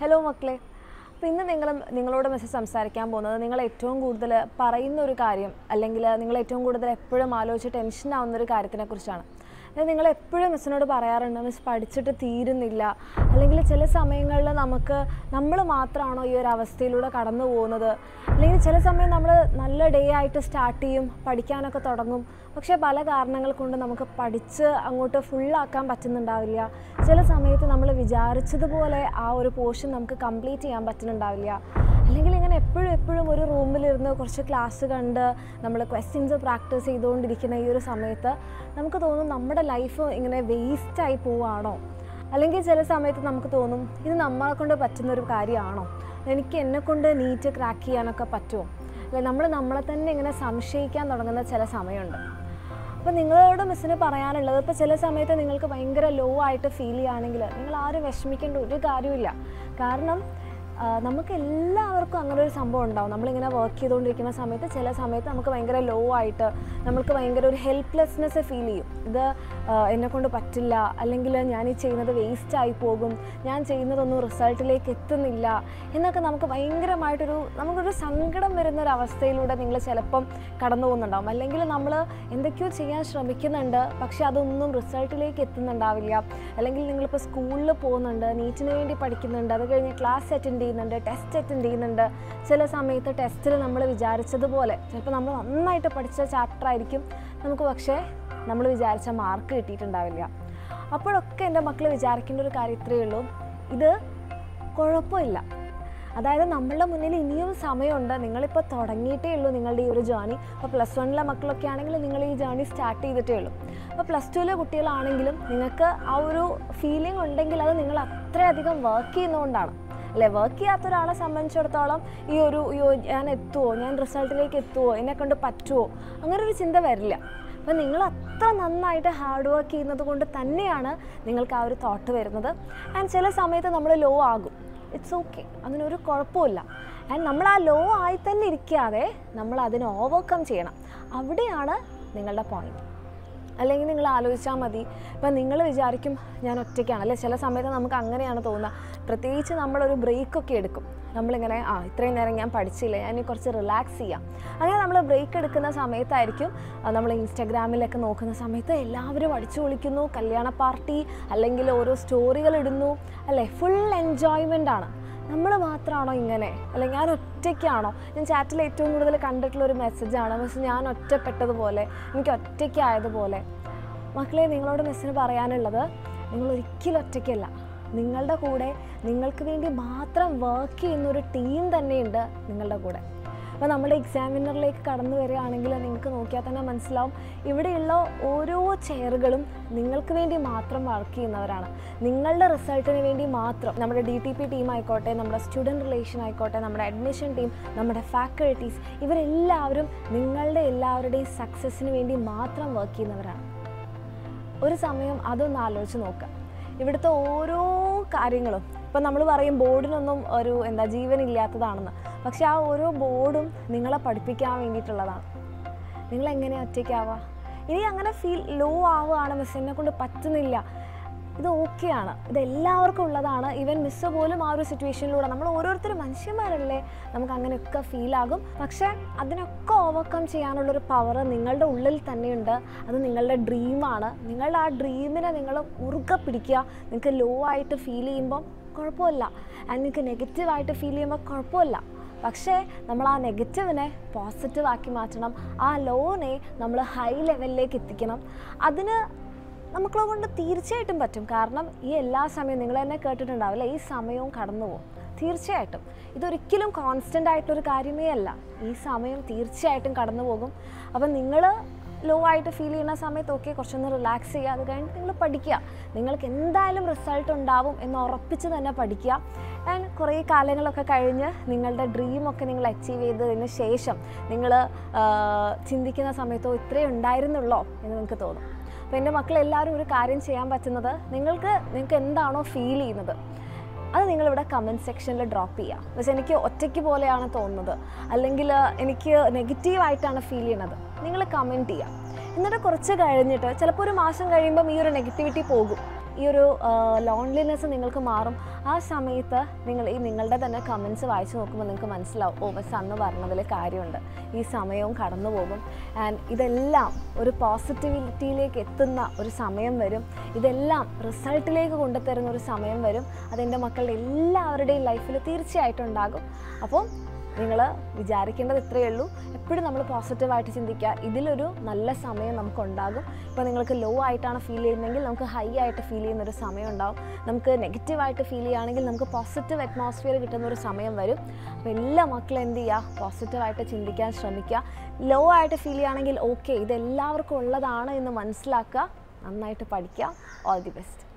hello മക്കളെ അപ്പോൾ ഇന്ന് നിങ്ങൾ നിങ്ങളോട് മെസ്സേജ് സംസാരിക്കാൻ പോകുന്നത് നിങ്ങൾ ഏറ്റവും കൂടുതൽ പറയുന്ന ഒരു കാര്യം അല്ലെങ്കിൽ നിങ്ങൾ ഏറ്റവും കൂടുതൽ എപ്പോഴും ആലോചിച്ച് ടെൻഷൻ ആവുന്ന ഒരു കാര്യത്തിനെ കുറിച്ചാണ് അതായത് നിങ്ങൾ എപ്പോഴും മിസ്സിനോട് പറയാറുണ്ട് മിസ് പഠിച്ചിട്ട് തീരുന്നില്ല അല്ലെങ്കിൽ ചില സമയങ്ങളിൽ നമുക്ക് നമ്മൾ മാത്രമാണോ ഈ ഒരു അവസ്ഥയിലൂടെ കടന്നു പോകുന്നത് അല്ലെങ്കിൽ ചില സമയം നമ്മൾ നല്ല ഡേ ആയിട്ട് സ്റ്റാർട്ട് ചെയ്യും പഠിക്കാനൊക്കെ തുടങ്ങും പക്ഷേ പല കാരണങ്ങൾ കൊണ്ട് നമുക്ക് പഠിച്ച് അങ്ങോട്ട് ഫുള്ളാക്കാൻ പറ്റുന്നുണ്ടാവില്ല ചില സമയത്ത് നമ്മൾ വിചാരിച്ചതുപോലെ ആ ഒരു പോർഷൻ നമുക്ക് കംപ്ലീറ്റ് ചെയ്യാൻ പറ്റുന്നുണ്ടാവില്ല അല്ലെങ്കിൽ ഇങ്ങനെ എപ്പോഴും എപ്പോഴും ഒരു റൂമിലിരുന്ന് കുറച്ച് ക്ലാസ് കണ്ട് നമ്മൾ ക്വസ്റ്റ്യൻസ് പ്രാക്ടീസ് ചെയ്തുകൊണ്ടിരിക്കുന്ന ഈ ഒരു സമയത്ത് നമുക്ക് തോന്നും നമ്മുടെ ലൈഫ് ഇങ്ങനെ വേസ്റ്റായി പോവാണോ അല്ലെങ്കിൽ ചില സമയത്ത് നമുക്ക് തോന്നും ഇത് നമ്മളെ കൊണ്ട് പറ്റുന്ന ഒരു കാര്യമാണോ എനിക്ക് എന്നെ കൊണ്ട് നീറ്റ് ക്രാക്ക് ചെയ്യാനൊക്കെ പറ്റുമോ അല്ലെ നമ്മൾ നമ്മളെ തന്നെ ഇങ്ങനെ സംശയിക്കാൻ തുടങ്ങുന്ന ചില സമയമുണ്ട് അപ്പോൾ നിങ്ങളോട് മിസ്സിന് പറയാനുള്ളത് ഇപ്പോൾ ചില സമയത്ത് നിങ്ങൾക്ക് ഭയങ്കര ലോ ആയിട്ട് ഫീൽ ചെയ്യുകയാണെങ്കിൽ നിങ്ങൾ ആരും വിഷമിക്കേണ്ട ഒരു കാര്യമില്ല കാരണം ആ, നമുക്ക് എല്ലാവർക്കും അങ്ങനെ ഒരു സംഭവം ഉണ്ടാവും നമ്മളിങ്ങനെ വർക്ക് ചെയ്തുകൊണ്ടിരിക്കുന്ന സമയത്ത് ചില സമയത്ത് നമുക്ക് ഭയങ്കര ലോ ആയിട്ട് നമുക്ക് ഭയങ്കര ഒരു ഹെൽപ്ലെസ്നെസ് ഫീൽ ചെയ്യും ഇത് എന്നെ കൊണ്ട് പറ്റില്ല അല്ലെങ്കിൽ ഞാൻ ഈ ചെയ്യുന്നത് വേസ്റ്റ് ആയി പോകും ഞാൻ ചെയ്യുന്നതൊന്നും റിസൾട്ടിലേക്ക് എത്തുന്നില്ല എന്നൊക്കെ നമുക്ക് ഭയങ്കരമായിട്ടൊരു നമുക്കൊരു സങ്കടം വരുന്ന ഒരു അവസ്ഥയിലൂടെ നിങ്ങൾ ചിലപ്പം കടന്നു പോകുന്നുണ്ടാവും അല്ലെങ്കിൽ നമ്മൾ എന്തൊക്കെയോ ചെയ്യാൻ ശ്രമിക്കുന്നുണ്ട് പക്ഷെ അതൊന്നും റിസൾട്ടിലേക്ക് എത്തുന്നുണ്ടാവില്ല അല്ലെങ്കിൽ നിങ്ങളിപ്പോൾ സ്കൂളിൽ പോകുന്നുണ്ട് നീറ്റിന് വേണ്ടി പഠിക്കുന്നുണ്ട് അത് കഴിഞ്ഞ് ക്ലാസ് അറ്റൻഡ് ചെയ്യുന്നുണ്ട് ടെസ്റ്റ് അറ്റൻഡ് ചെയ്യുന്നുണ്ട് ചില സമയത്ത് ടെസ്റ്റിൽ നമ്മൾ വിചാരിച്ചതുപോലെ ചിലപ്പോൾ നമ്മൾ നന്നായിട്ട് പഠിച്ച ചാപ്റ്റർ ആയിരിക്കും നമുക്ക് പക്ഷേ നമ്മൾ വിചാരിച്ച മാർക്ക് കിട്ടിയിട്ടുണ്ടാവില്ല അപ്പോഴൊക്കെ എൻ്റെ മക്കൾ വിചാരിക്കേണ്ട ഒരു കാര്യം ഇത്രയേ ഉള്ളൂ ഇത് കുഴപ്പമില്ല അതായത് നമ്മളുടെ മുന്നിൽ ഇനിയും സമയമുണ്ട് നിങ്ങളിപ്പോൾ തുടങ്ങിയിട്ടേ ഉള്ളൂ നിങ്ങളുടെ ഈ ഒരു ജേണി ഇപ്പോൾ പ്ലസ് വണ്ണിലെ മക്കളൊക്കെ ആണെങ്കിൽ നിങ്ങൾ ഈ ജേണി സ്റ്റാർട്ട് ചെയ്തിട്ടേ ഉള്ളൂ അപ്പോൾ പ്ലസ് ടുവിലെ കുട്ടികളാണെങ്കിലും നിങ്ങൾക്ക് ആ ഒരു ഫീലിംഗ് ഉണ്ടെങ്കിൽ അത് നിങ്ങൾ അത്രയധികം വർക്ക് ചെയ്യുന്നതുകൊണ്ടാണ് അല്ലേ വർക്ക് ചെയ്യാത്ത ഒരാളെ സംബന്ധിച്ചിടത്തോളം ഈ ഒരു അയ്യോ ഞാൻ എത്തുമോ ഞാൻ റിസൾട്ടിലേക്ക് എത്തുമോ എന്നെ കൊണ്ട് പറ്റുമോ അങ്ങനെ ഒരു ചിന്ത വരില്ല അപ്പം നിങ്ങൾ അത്ര നന്നായിട്ട് ഹാർഡ് വർക്ക് ചെയ്യുന്നത് കൊണ്ട് തന്നെയാണ് നിങ്ങൾക്ക് ആ ഒരു തോട്ട് വരുന്നത് ആൻഡ് ചില സമയത്ത് നമ്മൾ ലോ ആകും ഇറ്റ്സ് ഓക്കെ അതിനൊരു കുഴപ്പമില്ല ആൻഡ് നമ്മൾ ആ ലോ ആയി തന്നെ ഇരിക്കാതെ നമ്മൾ അതിനെ ഓവർകം ചെയ്യണം അവിടെയാണ് നിങ്ങളുടെ പോയിന്റ് അല്ലെങ്കിൽ നിങ്ങൾ ആലോചിച്ചാൽ മതി ഇപ്പം നിങ്ങൾ വിചാരിക്കും ഞാൻ ഒറ്റയ്ക്കാണ് അല്ലെ ചില സമയത്ത് നമുക്ക് അങ്ങനെയാണ് തോന്നുക പ്രത്യേകിച്ച് നമ്മളൊരു ബ്രേക്കൊക്കെ എടുക്കും നമ്മളിങ്ങനെ ആ ഇത്രയും നേരം ഞാൻ പഠിച്ചില്ല ഞാൻ ഇനി കുറച്ച് റിലാക്സ് ചെയ്യാം അങ്ങനെ നമ്മൾ ബ്രേക്ക് എടുക്കുന്ന സമയത്തായിരിക്കും ആ, നമ്മൾ ഇൻസ്റ്റാഗ്രാമിലൊക്കെ നോക്കുന്ന സമയത്ത് എല്ലാവരും അടിച്ചു പൊളിക്കുന്നു കല്യാണ പാർട്ടി അല്ലെങ്കിൽ ഓരോ സ്റ്റോറികൾ ഇടുന്നു അല്ലേ ഫുൾ എൻജോയ്മെൻ്റ് ആണ് നമ്മൾ മാത്രമാണോ ഇങ്ങനെ അല്ലെങ്കിൽ ഞാൻ ഒറ്റയ്ക്കാണോ ഞാൻ ചാറ്റിൽ ഏറ്റവും കൂടുതൽ കണ്ടിട്ടുള്ള ഒരു മെസ്സേജാണ് മിസ് ഞാൻ ഒറ്റപ്പെട്ടതുപോലെ എനിക്ക് ഒറ്റയ്ക്കായതുപോലെ മക്കളെ നിങ്ങളോട് മിസ്സിന് പറയാനുള്ളത് നിങ്ങൾ ഒരിക്കലും ഒറ്റയ്ക്കല്ല നിങ്ങളുടെ കൂടെ നിങ്ങൾക്ക് വേണ്ടി മാത്രം വർക്ക് ചെയ്യുന്ന ഒരു ടീം തന്നെയുണ്ട് നിങ്ങളുടെ കൂടെ അപ്പോൾ നമ്മുടെ എക്സാമിനറിലേക്ക് കടന്നു വരികയാണെങ്കിൽ നിങ്ങൾക്ക് നോക്കിയാൽ തന്നെ മനസ്സിലാവും ഇവിടെയുള്ള ഓരോ ചെയറുകളും നിങ്ങൾക്ക് വേണ്ടി മാത്രം വർക്ക് ചെയ്യുന്നവരാണ് നിങ്ങളുടെ റിസൾട്ടിന് വേണ്ടി മാത്രം നമ്മുടെ ഡി ടി പി ടീം ആയിക്കോട്ടെ നമ്മുടെ സ്റ്റുഡൻറ് റിലേഷൻ ആയിക്കോട്ടെ നമ്മുടെ അഡ്മിഷൻ ടീം നമ്മുടെ ഫാക്കൽറ്റീസ് ഇവരെല്ലാവരും നിങ്ങളുടെ എല്ലാവരുടെയും സക്സസ്സിന് വേണ്ടി മാത്രം വർക്ക് ചെയ്യുന്നവരാണ് ഒരു സമയം അതൊന്ന് ആലോചിച്ച് നോക്കുക ഇവിടുത്തെ ഓരോ കാര്യങ്ങളും ഇപ്പം നമ്മൾ പറയും ബോർഡിനൊന്നും ഒരു എന്താ ജീവനില്ലാത്തതാണെന്ന് പക്ഷെ ആ ഓരോ ബോർഡും നിങ്ങളെ പഠിപ്പിക്കാൻ വേണ്ടിയിട്ടുള്ളതാണ് നിങ്ങൾ എങ്ങനെയാണ് ഒറ്റയ്ക്കാവുക ഇനി അങ്ങനെ ഫീൽ ലോ ആവുകയാണ് മിസ് എന്നെ കൊണ്ട് പറ്റുന്നില്ല ഇത് ഓക്കെയാണ് ഇത് എല്ലാവർക്കും ഉള്ളതാണ് ഈവൻ മിസ്സ് പോലും ആ ഒരു സിറ്റുവേഷനിലൂടെ നമ്മൾ ഓരോരുത്തരും മനുഷ്യന്മാരല്ലേ നമുക്ക് അങ്ങനെയൊക്കെ ഫീൽ ആകും പക്ഷേ അതിനൊക്കെ ഓവർകം ചെയ്യാനുള്ളൊരു പവർ നിങ്ങളുടെ ഉള്ളിൽ തന്നെയുണ്ട് അത് നിങ്ങളുടെ ഡ്രീമാണ് നിങ്ങളുടെ ആ ഡ്രീമിനെ നിങ്ങൾ മുറുകെ പിടിക്കുക നിങ്ങൾക്ക് ലോ ആയിട്ട് ഫീൽ ചെയ്യുമ്പം കുഴപ്പമില്ല ആൻഡ് നിങ്ങൾക്ക് നെഗറ്റീവായിട്ട് ഫീൽ ചെയ്യുമ്പോൾ കുഴപ്പമില്ല പക്ഷേ നമ്മൾ ആ നെഗറ്റീവിനെ പോസിറ്റീവ് ആക്കി മാറ്റണം ആ ലോനെ നമ്മൾ ഹൈ ലെവലിലേക്ക് എത്തിക്കണം അതിന് നമുക്കുള്ള കൊണ്ട് തീർച്ചയായിട്ടും പറ്റും കാരണം ഈ എല്ലാ സമയവും നിങ്ങൾ തന്നെ കേട്ടിട്ടുണ്ടാവില്ല ഈ സമയവും കടന്നു പോകും തീർച്ചയായിട്ടും ഇതൊരിക്കലും കോൺസ്റ്റൻ്റ് ആയിട്ടൊരു കാര്യമേ അല്ല ഈ സമയം തീർച്ചയായിട്ടും കടന്നു പോകും അപ്പം നിങ്ങൾ ലോ ആയിട്ട് ഫീൽ ചെയ്യുന്ന സമയത്ത് ഓക്കെ കുറച്ചൊന്ന് റിലാക്സ് ചെയ്യുക അത് കഴിഞ്ഞിട്ട് നിങ്ങൾ പഠിക്കുക നിങ്ങൾക്ക് എന്തായാലും റിസൾട്ട് ഉണ്ടാവും എന്ന് ഉറപ്പിച്ച് തന്നെ പഠിക്കുക ആൻഡ് കുറേ കാലങ്ങളൊക്കെ കഴിഞ്ഞ് നിങ്ങളുടെ ഡ്രീമൊക്കെ നിങ്ങൾ അച്ചീവ് ചെയ്തതിന് ശേഷം നിങ്ങൾ ചിന്തിക്കുന്ന സമയത്തോ ഇത്രയേ ഉണ്ടായിരുന്നുള്ളോ എന്ന് നിങ്ങൾക്ക് തോന്നും അപ്പോൾ എൻ്റെ മക്കളെല്ലാവരും ഒരു കാര്യം ചെയ്യാൻ പറ്റുന്നത് നിങ്ങൾക്ക് നിങ്ങൾക്ക് എന്താണോ ഫീൽ ചെയ്യുന്നത് അത് നിങ്ങളിവിടെ കമൻറ്റ് സെക്ഷനിൽ ഡ്രോപ്പ് ചെയ്യുക പക്ഷേ എനിക്ക് ഒറ്റയ്ക്ക് പോലെയാണ് തോന്നുന്നത് അല്ലെങ്കിൽ എനിക്ക് നെഗറ്റീവായിട്ടാണ് ഫീൽ ചെയ്യണത് നിങ്ങൾ കമൻറ്റ് ചെയ്യുക എന്നിട്ട് കുറച്ച് കഴിഞ്ഞിട്ട് ചിലപ്പോൾ ഒരു മാസം കഴിയുമ്പം ഈ ഒരു നെഗറ്റിവിറ്റി പോകും ഈ ഒരു ലോൺലിനെസ് നിങ്ങൾക്ക് മാറും ആ സമയത്ത് നിങ്ങൾ ഈ നിങ്ങളുടെ തന്നെ കമൻസ് വായിച്ചു നോക്കുമ്പോൾ നിങ്ങൾക്ക് മനസ്സിലാവും ഓ ബസ് അന്ന് പറഞ്ഞതിൽ കാര്യമുണ്ട് ഈ സമയവും കടന്നു പോകും ആൻഡ് ഇതെല്ലാം ഒരു പോസിറ്റിവിറ്റിയിലേക്ക് എത്തുന്ന ഒരു സമയം വരും ഇതെല്ലാം റിസൾട്ടിലേക്ക് കൊണ്ടുതരുന്ന ഒരു സമയം വരും അതെൻ്റെ മക്കളുടെ എല്ലാവരുടെയും ലൈഫിൽ തീർച്ചയായിട്ടും ഉണ്ടാകും അപ്പോൾ നിങ്ങൾ വിചാരിക്കേണ്ടത് ഇത്രയേ ഉള്ളൂ എപ്പോഴും നമ്മൾ പോസിറ്റീവായിട്ട് ചിന്തിക്കുക ഇതിലൊരു നല്ല സമയം നമുക്കുണ്ടാകും ഇപ്പോൾ നിങ്ങൾക്ക് ലോ ആയിട്ടാണ് ഫീൽ ചെയ്യുന്നതെങ്കിൽ നമുക്ക് ഹൈ ആയിട്ട് ഫീൽ ചെയ്യുന്ന ഒരു സമയം ഉണ്ടാവും നമുക്ക് നെഗറ്റീവായിട്ട് ഫീൽ ചെയ്യുകയാണെങ്കിൽ നമുക്ക് പോസിറ്റീവ് അറ്റ്മോസ്ഫിയർ കിട്ടുന്ന ഒരു സമയം വരും അപ്പോൾ എല്ലാ മക്കളും എന്ത് ചെയ്യുക പോസിറ്റീവായിട്ട് ചിന്തിക്കാൻ ശ്രമിക്കുക ലോ ആയിട്ട് ഫീൽ ചെയ്യുകയാണെങ്കിൽ ഓക്കെ ഇത് എല്ലാവർക്കും ഉള്ളതാണ് എന്ന് മനസ്സിലാക്കുക നന്നായിട്ട് പഠിക്കുക ഓൾ ദി ബെസ്റ്റ്